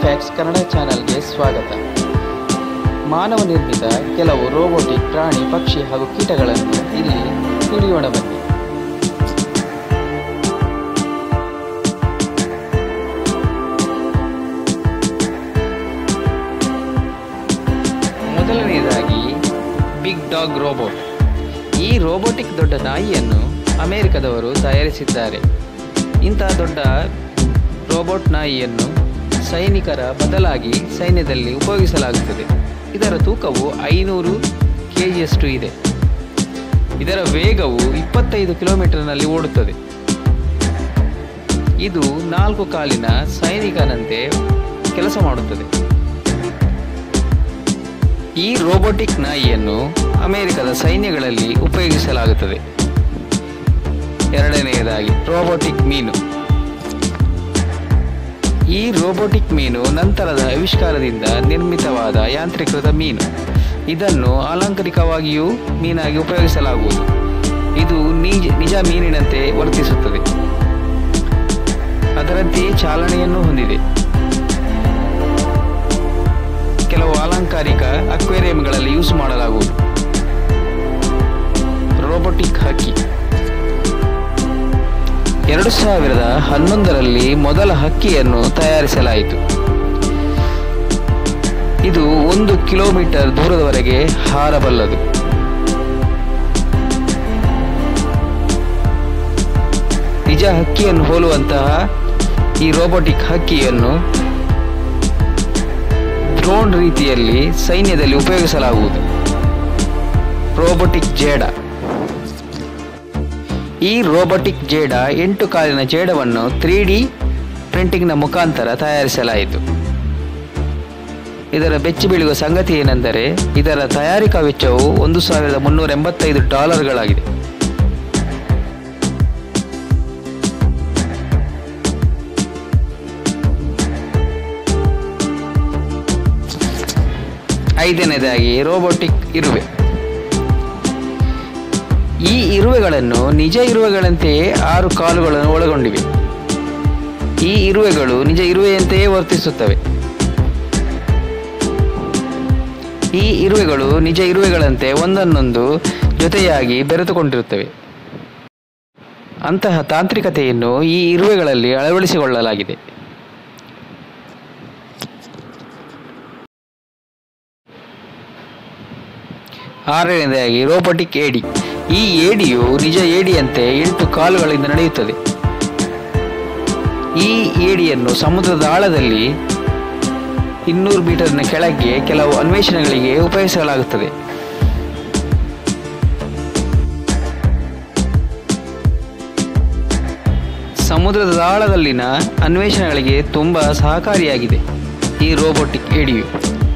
fax Kannada ಚಾನೆಲ್ಗೆ ಸ್ವಾಗತ ಮಾನವ ನಿರ್ಮಿತ ಕೆಲವು ರೋಬೋಟಿಕ್ ಪ್ರಾಣಿ ಪಕ್ಷಿ ಹಾಗೂ ಕೀಟಗಳನ್ನು ಇಲ್ಲಿ ತಿಳಿಯೋಣ ಬನ್ನಿ ಮೊದಲನೆಯದಾಗಿ ಬಿಗ್ ಡಾಗ್ ರೋಬೋಟ್ ಈ ರೋಬೋಟಿಕ್ ದೊಡ್ಡ ನಾಯಿಯನ್ನು ಅಮೆರಿಕದವರು ತಯಾರಿಸಿದ್ದಾರೆ ಇಂತಹ ದೊಡ್ಡ ರೋಬೋಟ್ ನಾಯಿಯನ್ನು ಸೈನಿಕರ ಬದಲಾಗಿ ಸೈನ್ಯದಲ್ಲಿ ಉಪಯೋಗಿಸಲಾಗುತ್ತದೆ ಇದರ ತೂಕವು ಐನೂರು ಕೆಜಿಯಷ್ಟು ಇದೆ ಇದರ ವೇಗವು ಇಪ್ಪತ್ತೈದು ಕಿಲೋಮೀಟರ್ನಲ್ಲಿ ಓಡುತ್ತದೆ ಇದು ನಾಲ್ಕು ಕಾಲಿನ ಸೈನಿಕನಂತೆ ಕೆಲಸ ಮಾಡುತ್ತದೆ ಈ ರೋಬೋಟಿಕ್ ನಾಯಿಯನ್ನು ಅಮೆರಿಕದ ಸೈನ್ಯಗಳಲ್ಲಿ ಉಪಯೋಗಿಸಲಾಗುತ್ತದೆ ಎರಡನೆಯದಾಗಿ ರೋಬೋಟಿಕ್ ಮೀನು ಈ ರೋಬೋಟಿಕ್ ಮೀನು ನಂತರದ ಆವಿಷ್ಕಾರದಿಂದ ನಿರ್ಮಿತವಾದ ಯಾಂತ್ರೀಕೃತ ಮೀನು ಇದನ್ನು ಅಲಂಕಾರಿಕವಾಗಿಯೂ ಮೀನಾಗಿ ಉಪಯೋಗಿಸಲಾಗುವುದು ಇದು ನಿಜ ನಿಜ ಮೀನಿನಂತೆ ವರ್ತಿಸುತ್ತದೆ ಅದರಂತೆಯೇ ಚಾಲನೆಯನ್ನು ಹೊಂದಿದೆ ಕೆಲವು ಅಲಂಕಾರಿಕ ಅಕ್ವೇರಿಯಂಗಳಲ್ಲಿ ಯೂಸ್ ಮಾಡಲಾಗುವುದು ರೋಬೋಟಿಕ್ ಹಕ್ಕಿ ಎರಡು ಸಾವಿರದ ಹನ್ನೊಂದರಲ್ಲಿ ಮೊದಲ ಹಕ್ಕಿಯನ್ನು ತಯಾರಿಸಲಾಯಿತು ಇದು ಒಂದು ಕಿಲೋಮೀಟರ್ ದೂರದವರೆಗೆ ಹಾರಬಲ್ಲದು ನಿಜ ಹಕ್ಕಿಯನ್ನು ಹೋಲುವಂತಹ ಈ ರೋಬೋಟಿಕ್ ಹಕ್ಕಿಯನ್ನು ಡ್ರೋನ್ ರೀತಿಯಲ್ಲಿ ಸೈನ್ಯದಲ್ಲಿ ಉಪಯೋಗಿಸಲಾಗುವುದು ರೋಬೋಟಿಕ್ ಜೇಡ ಈ ರೋಬೋಟಿಕ್ ಜೇಡ ಎಂಟು ಕಾಲಿನ ಜೇಡವನ್ನು ತ್ರೀ ಡಿ ಪ್ರಿಂಟಿಂಗ್ನ ಮುಖಾಂತರ ತಯಾರಿಸಲಾಯಿತು ಇದರ ಬೆಚ್ಚಿ ಬೀಳುವ ಸಂಗತಿ ಏನೆಂದರೆ ಇದರ ತಯಾರಿಕಾ ವೆಚ್ಚವು ಒಂದು ಸಾವಿರದ ಮುನ್ನೂರ ಎಂಬತ್ತೈದು ಡಾಲರ್ಗಳಾಗಿದೆ ಐದನೇದಾಗಿ ರೋಬೋಟಿಕ್ ಇರುವೆ ಈ ಇರುವೆಗಳನ್ನು ನಿಜ ಇರುವೆಗಳಂತೆಯೇ ಆರು ಕಾಲುಗಳನ್ನು ಒಳಗೊಂಡಿವೆ ಈ ಇರುವೆಗಳು ನಿಜ ಇರುವೆಯಂತೆಯೇ ವರ್ತಿಸುತ್ತವೆ ಈ ಇರುವೆಗಳು ನಿಜ ಇರುವೆಗಳಂತೆ ಒಂದನ್ನೊಂದು ಜೊತೆಯಾಗಿ ಬೆರೆತುಕೊಂಡಿರುತ್ತವೆ ಅಂತಹ ತಾಂತ್ರಿಕತೆಯನ್ನು ಈ ಇರುವೆಗಳಲ್ಲಿ ಅಳವಡಿಸಿಕೊಳ್ಳಲಾಗಿದೆ ಆರನೇದಾಗಿ ರೋಬೋಟಿಕ್ ಏಡಿ ಈ ಏಡಿಯು ನಿಜ ಏಡಿಯಂತೆ ಎಂಟು ಕಾಲುಗಳಿಂದ ನಡೆಯುತ್ತದೆ ಈ ಏಡಿಯನ್ನು ಸಮುದ್ರದ ಆಳದಲ್ಲಿ ಇನ್ನೂರು ಮೀಟರ್ನ ಕೆಳಗೆ ಕೆಲವು ಅನ್ವೇಷಣೆಗಳಿಗೆ ಉಪಯೋಗಿಸಲಾಗುತ್ತದೆ ಸಮುದ್ರದ ಆಳದಲ್ಲಿನ ಅನ್ವೇಷಣೆಗಳಿಗೆ ತುಂಬ ಸಹಕಾರಿಯಾಗಿದೆ ಈ ರೋಬೋಟಿಕ್ ಏಡಿಯು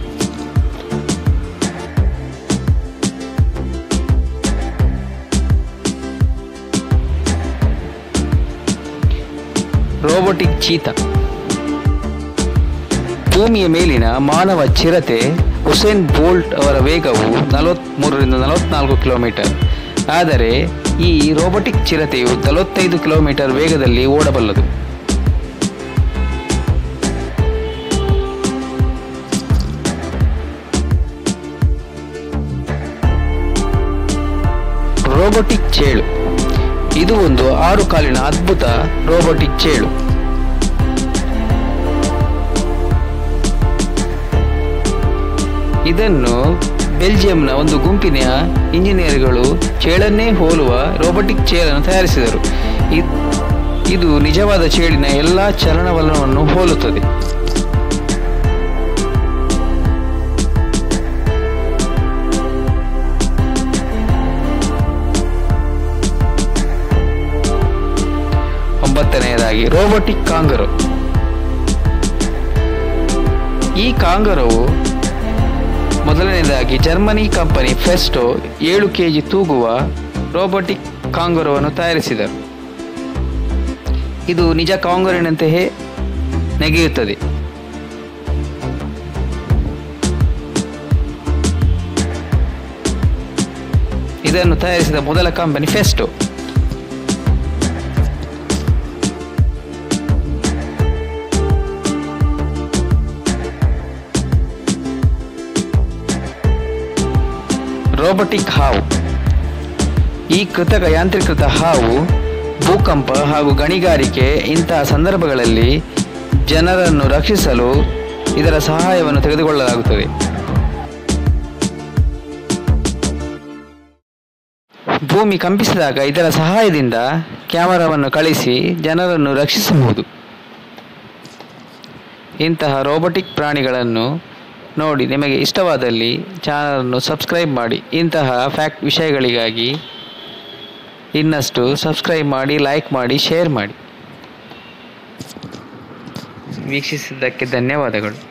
ರೋಬೋಟಿಕ್ ಚೀತ ಭೂಮಿಯ ಮೇಲಿನ ಮಾನವ ಚಿರತೆ ಹುಸೇನ್ ಬೋಲ್ಟ್ ಅವರ ವೇಗವು ನಲವತ್ತ್ಮೂರರಿಂದ ನಲವತ್ನಾಲ್ಕು ಕಿಲೋಮೀಟರ್ ಆದರೆ ಈ ರೋಬೋಟಿಕ್ ಚಿರತೆಯು ನಲವತ್ತೈದು ಕಿಲೋಮೀಟರ್ ವೇಗದಲ್ಲಿ ಓಡಬಲ್ಲದು ರೋಬೋಟಿಕ್ ಚೇಳು ಇದು ಒಂದು ಆರು ಕಾಲಿನ ಅದ್ಭುತ ರೋಬೋಟಿಕ್ ಚೇಳು ಇದನ್ನು ಬೆಲ್ಜಿಯಂನ ಒಂದು ಗುಂಪಿನ ಇಂಜಿನಿಯರ್ಗಳು ಚೇಳನ್ನೇ ಹೋಲುವ ರೋಬೋಟಿಕ್ ಚೇಳನ್ನು ತಯಾರಿಸಿದರು ಇದ್- ಇದು ನಿಜವಾದ ಚೇಳಿನ ಎಲ್ಲಾ ಚಲನವಲನವನ್ನು ಹೋಲುತ್ತದೆ ಒಂಬತ್ತನೆಯದಾಗಿ ರೋಬೋಟಿಕ್ ಕಾಂಗರು ಈ ಕಾಂಗರವು ಮೊದಲನೇದಾಗಿ ಜರ್ಮನಿ ಕಂಪನಿ ಫೆಸ್ಟೋ ಏಳು ಕೆಜಿ ತೂಗುವ ರೋಬೋಟಿಕ್ ಕಾಂಗರವನ್ನು ತಯಾರಿಸಿದರು ಇದು ನಿಜ ಕಾಂಗರಿನಂತೆಯೇ ನೆಗೆಯುತ್ತದೆ ಇದನ್ನು ತಯಾರಿಸಿದ ಮೊದಲ ಕಂಪನಿ ಫೆಸ್ಟೋ ರೋಬೋಟಿಕ್ ಹಾವು ಈ ಕೃತಕ ಯಾಂತ್ರೀಕೃತ ಹಾವು ಭೂಕಂಪ ಹಾಗೂ ಗಣಿಗಾರಿಕೆ ಇಂತಹ ಸಂದರ್ಭಗಳಲ್ಲಿ ಜನರನ್ನು ರಕ್ಷಿಸಲು ಇದರ ಸಹಾಯವನ್ನು ತೆಗೆದುಕೊಳ್ಳಲಾಗುತ್ತದೆ ಭೂಮಿ ಕಂಪಿಸಿದಾಗ ಇದರ ಸಹಾಯದಿಂದ ಕ್ಯಾಮರಾವನ್ನು ಕಳಿಸಿ ಜನರನ್ನು ರಕ್ಷಿಸಬಹುದು ಇಂತಹ ರೋಬೋಟಿಕ್ ಪ್ರಾಣಿಗಳನ್ನು ನೋಡಿ ನಿಮಗೆ ಇಷ್ಟವಾದಲ್ಲಿ ಚಾನಲನ್ನು ಸಬ್ಸ್ಕ್ರೈಬ್ ಮಾಡಿ ಇಂತಹ ಫ್ಯಾಕ್ಟ್ ವಿಷಯಗಳಿಗಾಗಿ ಇನ್ನಷ್ಟು ಸಬ್ಸ್ಕ್ರೈಬ್ ಮಾಡಿ ಲೈಕ್ ಮಾಡಿ ಶೇರ್ ಮಾಡಿ ವೀಕ್ಷಿಸಿದ್ದಕ್ಕೆ ಧನ್ಯವಾದಗಳು